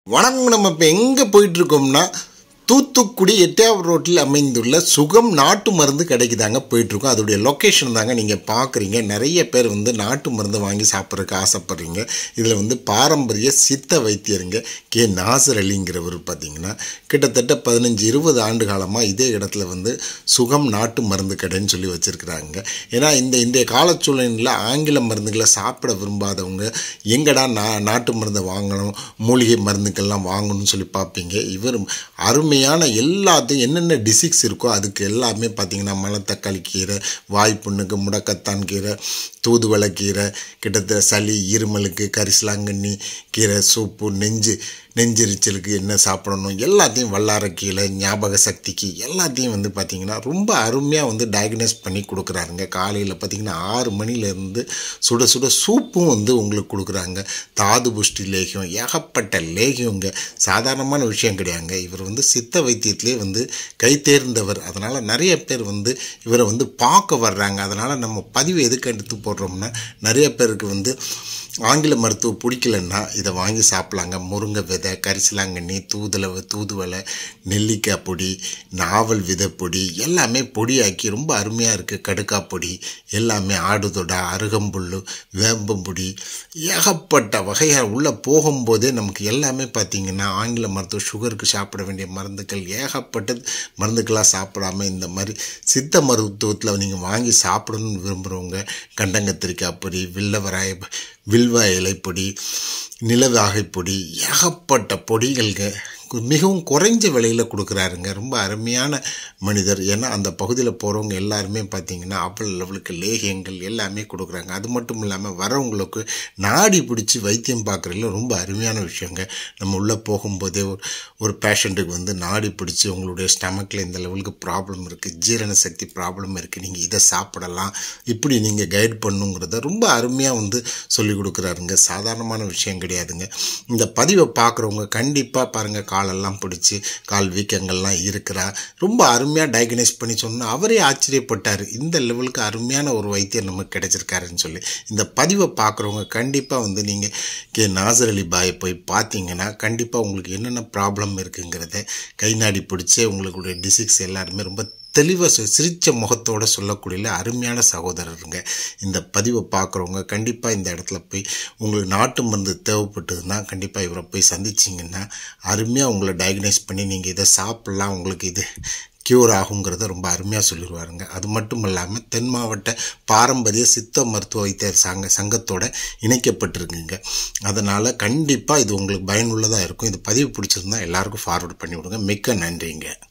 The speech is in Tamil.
வணக்கம் நம்ம இப்போ எங்கே போயிட்டுருக்கோம்னா தூத்துக்குடி எட்டியாவது ரோட்டில் அமைந்துள்ள சுகம் நாட்டு மருந்து கடைக்கு தாங்க போயிட்டுருக்கோம் அதோடைய லொக்கேஷன் தாங்க நீங்கள் பார்க்குறீங்க நிறைய பேர் வந்து நாட்டு மருந்து வாங்கி சாப்பிட்றதுக்கு ஆசைப்பட்றீங்க இதில் வந்து பாரம்பரிய சித்த வைத்தியருங்க கே நாசர் அலிங்கிறவர் பார்த்தீங்கன்னா கிட்டத்தட்ட பதினஞ்சு இருபது ஆண்டு காலமாக இதே இடத்துல வந்து சுகம் நாட்டு மருந்து கடைன்னு சொல்லி வச்சுருக்குறாங்க ஏன்னா இந்த இன்றைய காலச்சூழலில் ஆங்கில மருந்துகளை சாப்பிட விரும்பாதவங்க எங்கடா நா நாட்டு மருந்தை வாங்கணும் மூலிகை மருந்துக்கள்லாம் வாங்கணும்னு சொல்லி பார்ப்பீங்க இவர் அருமையான எல்லாத்தையும் என்னென்ன டிசீஸ் இருக்கோ அதுக்கு எல்லாமே பார்த்தீங்கன்னா மலத்தக்காளி கீரை வாய்ப்புண்ணுக்கு முடக்கத்தான் கீரை தூதுவளை கீரை கிட்டத்தட்ட சளி இருமலுக்கு கரிசலாங்கண்ணி கீரை சூப்பு நெஞ்சு நெஞ்செரிச்சலுக்கு என்ன சாப்பிடணும் எல்லாத்தையும் வல்லாரக்கீரை ஞாபக சக்திக்கு எல்லாத்தையும் வந்து பார்த்திங்கன்னா ரொம்ப அருமையாக வந்து டயக்னைஸ் பண்ணி கொடுக்குறாருங்க காலையில் பார்த்திங்கன்னா ஆறு மணிலேருந்து சுட சுட சூப்பும் வந்து உங்களுக்கு கொடுக்குறாங்க தாது புஷ்டி லேகியம் ஏகப்பட்ட லேகியங்க சாதாரணமான விஷயம் கிடையாதுங்க இவர் வந்து சித்த வைத்தியத்திலே வந்து கை தேர்ந்தவர் அதனால் நிறைய பேர் வந்து இவரை வந்து பார்க்க வர்றாங்க அதனால் நம்ம பதிவு எதுக்கு எடுத்து போடுறோம்னா நிறைய பேருக்கு வந்து ஆங்கில மருத்துவம் பிடிக்கலன்னா இதை வாங்கி சாப்பிட்லாங்க முருங்கை விதை கரிசலாங்கண்ணி தூதுல தூதுவளை நெல்லிக்காய் பொடி நாவல் விதை பொடி எல்லாமே பொடியாக்கி ரொம்ப அருமையாக இருக்குது கடுக்காய் பொடி எல்லாமே ஆடுதொடை அருகம்புல் வேம்பம்பொடி ஏகப்பட்ட வகையாக உள்ளே போகும்போதே நமக்கு எல்லாமே பார்த்திங்கன்னா ஆங்கில மருத்துவம் சுகருக்கு சாப்பிட வேண்டிய மருந்துகள் ஏகப்பட்டது மருந்துக்களாக சாப்பிடாம இந்த மாதிரி சித்த மருத்துவத்தில் நீங்கள் வாங்கி சாப்பிடணும்னு விரும்புகிறவங்க கண்டங்கத்திரிக்காய் பொடி வில்லவராய வில்வ இலைப்பொடி நிலவாகைப்பொடி ஏகப்பட்ட பொடிகள்ங்க மிகவும் குறைஞ்ச விலையில் கொடுக்குறாருங்க ரொம்ப அருமையான மனிதர் ஏன்னா அந்த பகுதியில் போகிறவங்க எல்லாருமே பார்த்தீங்கன்னா அவ்வளோ லெவலுக்கு லேகியங்கள் எல்லாமே கொடுக்குறாங்க அது மட்டும் இல்லாமல் வரவங்களுக்கு நாடி பிடிச்சி வைத்தியம் பார்க்குறதுல ரொம்ப அருமையான விஷயங்க நம்ம உள்ளே போகும்போதே ஒரு ஒரு பேஷண்ட்டுக்கு வந்து நாடி பிடிச்சி உங்களுடைய ஸ்டமக்கில் இந்த லெவலுக்கு ப்ராப்ளம் இருக்குது ஜீரண சக்தி ப்ராப்ளம் இருக்குது நீங்கள் இதை சாப்பிடலாம் இப்படி நீங்கள் கைட் பண்ணுங்கிறத ரொம்ப அருமையாக வந்து சொல்லி கொடுக்குறாருங்க சாதாரணமான விஷயம் கிடையாதுங்க இந்த பதிவை பார்க்குறவங்க கண்டிப்பாக பாருங்கள் காலெல்லாம் பிடிச்சி கால் வீக்கங்கள்லாம் இருக்கிறா ரொம்ப அருமையாக டயக்னைஸ் பண்ணி சொன்னால் அவரே ஆச்சரியப்பட்டார் இந்த லெவலுக்கு அருமையான ஒரு வைத்தியம் நமக்கு கிடைச்சிருக்காருன்னு சொல்லி இந்த பதிவை பார்க்குறவங்க கண்டிப்பாக வந்து நீங்கள் கே நாசர் அலி பாயை போய் பார்த்தீங்கன்னா கண்டிப்பாக உங்களுக்கு என்னென்ன ப்ராப்ளம் இருக்குங்கிறத கை நாடி பிடிச்சே உங்களுடைய டிசீஸ் எல்லாருமே ரொம்ப தெளிவாக சிரித்த முகத்தோடு சொல்லக்கூடிய அருமையான சகோதரருங்க இந்த பதிவை பார்க்குறவங்க கண்டிப்பாக இந்த இடத்துல போய் உங்களுக்கு நாட்டு மருந்து தேவைப்பட்டதுன்னா கண்டிப்பாக இவரை போய் சந்திச்சிங்கன்னா அருமையாக உங்களை டயக்னைஸ் பண்ணி நீங்கள் இதை சாப்பிட்லாம் உங்களுக்கு இது க்யூர் ஆகுங்கிறத ரொம்ப அருமையாக சொல்லிடுவாருங்க அது மட்டும் இல்லாமல் தென் மாவட்ட பாரம்பரிய சித்த மருத்துவ வைத்தியர் சங்க சங்கத்தோட இணைக்கப்பட்டிருக்குங்க அதனால் கண்டிப்பாக இது உங்களுக்கு பயனுள்ளதாக இருக்கும் இது பதிவு பிடிச்சிருந்தா எல்லாருக்கும் ஃபார்வர்ட் பண்ணி விடுங்க மிக்க நன்றிங்க